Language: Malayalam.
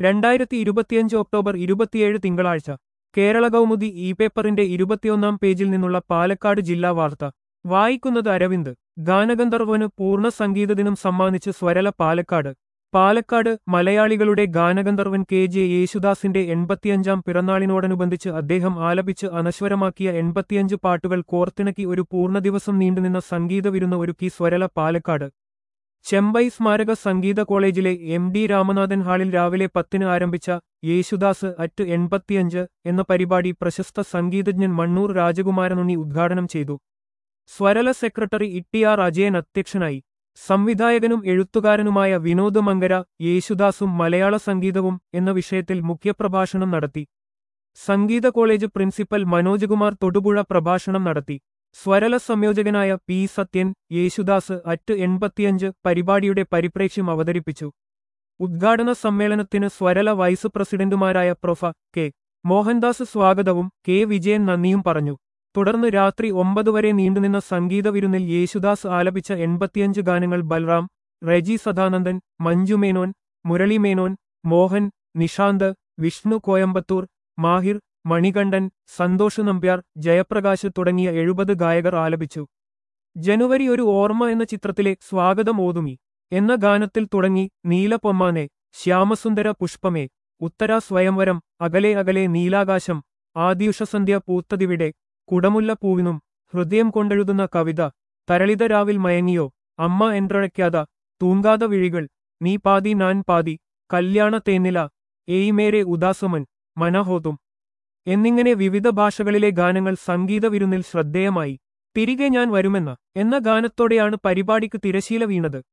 രണ്ടായിരത്തി ഇരുപത്തിയഞ്ച് ഒക്ടോബർ ഇരുപത്തിയേഴ് തിങ്കളാഴ്ച കേരള കൗമുദി ഇ പേപ്പറിന്റെ ഇരുപത്തിയൊന്നാം പേജിൽ നിന്നുള്ള പാലക്കാട് ജില്ലാ വാർത്ത വായിക്കുന്നത് അരവിന്ദ് ഗാനഗന്ധർവന് പൂർണ്ണ സംഗീത ദിനം സമ്മാനിച്ച് സ്വരല പാലക്കാട് പാലക്കാട് മലയാളികളുടെ ഗാനഗന്ധർവൻ കെ ജെ യേശുദാസിന്റെ എൺപത്തിയഞ്ചാം പിറന്നാളിനോടനുബന്ധിച്ച് അദ്ദേഹം ആലപിച്ച് അനശ്വരമാക്കിയ എൺപത്തിയഞ്ച് പാട്ടുകൾ കോർത്തിണക്കി ഒരു പൂർണ്ണദിവസം നീണ്ടുനിന്ന സംഗീത വിരുന്ന് ഒരുക്കി സ്വരല പാലക്കാട് ചെമ്പൈ സ്മാരക സംഗീത കോളേജിലെ എം ഡി രാമനാഥൻ ഹാളിൽ രാവിലെ പത്തിന് ആരംഭിച്ച യേശുദാസ് അറ്റ് എൺപത്തിയഞ്ച് എന്ന പരിപാടി പ്രശസ്ത സംഗീതജ്ഞൻ മണ്ണൂർ രാജകുമാരനുണ്ണി ഉദ്ഘാടനം ചെയ്തു സ്വരല സെക്രട്ടറി ഇട്ടിയാർ അജയൻ അധ്യക്ഷനായി സംവിധായകനും എഴുത്തുകാരനുമായ വിനോദ് മങ്കര യേശുദാസും മലയാള സംഗീതവും എന്ന വിഷയത്തിൽ മുഖ്യപ്രഭാഷണം നടത്തി സംഗീത കോളേജ് പ്രിൻസിപ്പൽ മനോജ്കുമാർ തൊടുപുഴ പ്രഭാഷണം നടത്തി സ്വരല സംയോജകനായ പി സത്യൻ യേശുദാസ് അറ്റ് എൺപത്തിയഞ്ച് പരിപാടിയുടെ പരിപ്രേക്ഷ്യം അവതരിപ്പിച്ചു ഉദ്ഘാടന സമ്മേളനത്തിന് സ്വരല വൈസ് പ്രസിഡന്റുമാരായ പ്രൊഫ കെ മോഹൻദാസ് സ്വാഗതവും കെ വിജയൻ നന്ദിയും പറഞ്ഞു തുടർന്ന് രാത്രി ഒമ്പത് വരെ നീണ്ടുനിന്ന സംഗീത വിരുന്നിൽ യേശുദാസ് ആലപിച്ച എൺപത്തിയഞ്ച് ഗാനങ്ങൾ ബൽറാം റെജി സദാനന്ദൻ മഞ്ജു മേനോൻ മുരളി മേനോൻ മോഹൻ നിഷാന്ത് വിഷ്ണു കോയമ്പത്തൂർ മാഹിർ മണികണ്ഠൻ സന്തോഷ് നമ്പ്യാർ ജയപ്രകാശ് തുടങ്ങിയ എഴുപത് ഗായകർ ആലപിച്ചു ജനുവരി ഒരു ഓർമ്മ എന്ന ചിത്രത്തിലെ സ്വാഗതം ഓതുമി എന്ന ഗാനത്തിൽ തുടങ്ങി നീലപ്പൊമ്മാനെ ശ്യാമസുന്ദര പുഷ്പമേ ഉത്തര സ്വയംവരം അകലെ അകലെ നീലാകാശം ആദ്യുഷസന്ധ്യ പൂത്തതിവിടെ കുടമുല്ല പൂവിനും ഹൃദയം കൊണ്ടെഴുതുന്ന കവിത തരളിത രാവിൽ മയങ്ങിയോ അമ്മ എൻറഴയ്ക്കാത തൂങ്കാത വിഴികൾ നീ പാതി നാൻ പാതി കല്യാണ തേന്നില ഏയ്മേരെ ഉദാസമൻ മനഹോതും എന്നിങ്ങനെ വിവിധ ഭാഷകളിലെ ഗാനങ്ങൾ സംഗീത വിരുന്നിൽ ശ്രദ്ധേയമായി തിരികെ ഞാൻ വരുമെന്ന എന്ന ഗാനത്തോടെയാണ് പരിപാടിക്ക് തിരശീല വീണത്